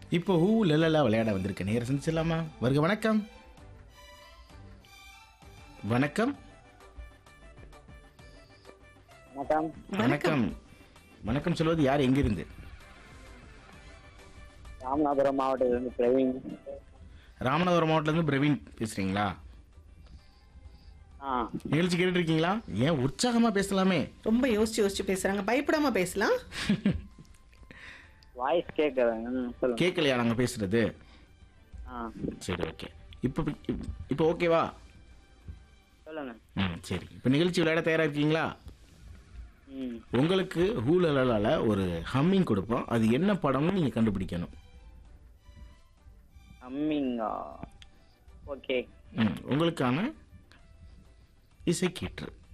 இப்போ ஹூ லலலா விளையாட வந்திருக்க நேரம் செஞ்சிடலாமா வருக வணக்கம் வணக்கம் வணக்கம் வணக்கம் வணக்கம் சொல்வது யார் எங்கிருந்து ராமநாதபுரம் மாவட்டத்திலிருந்து பிரவீன் ராமநாதபுரம் மாவட்டத்துலேருந்து பிரவீன் பேசுறீங்களா ஆ நிகழ்ச்சி கேட்டுட்டு இருக்கீங்களா ஏன் உற்சாகமா பேசலாமே ரொம்ப யோசிச்சு யோசிச்சு பேசுறாங்க பயப்படாம பேசலாம் வாய்ஸ் கேட்குறேன் சொல்லுங்க கேட்கலையா நாங்க பேசுறது ஆ சரி ஓகே இப்போ இப்போ ஓகேவா சொல்லுங்க ம் சரி இப்போ நிகழ்ச்சி விளையாட தயாரா இருக்கீங்களா ம் உங்களுக்கு ஹூலலால ஒரு ஹம்மிங் கொடுப்போம் அது என்ன படம்னு நீங்க கண்டுபிடிக்கணும் அம்மிங்கா ஓகே ம் உங்களுக்கான இசை கீற்று